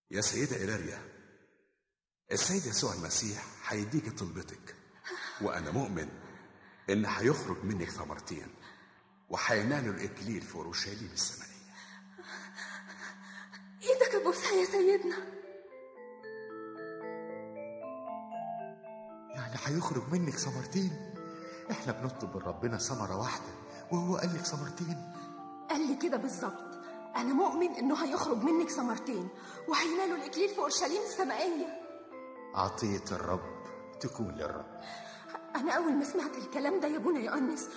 يا سيدة إيلاريا السيد يسوع المسيح هيديك طلبتك وأنا مؤمن إن هيخرج منك ثمرتين وهينالوا الإكليل في أورشليم السمائية ايدك ابوسها يا سيدنا يعني هيخرج منك ثمرتين احنا بنطلب من ربنا ثمرة واحدة وهو قال لك ثمرتين قال لي كده بالظبط انا مؤمن انه هيخرج منك ثمرتين وهينالوا الاكليل في اورشليم السمائيه عطية الرب تكون للرب انا اول ما سمعت الكلام ده يا ابونا يا انس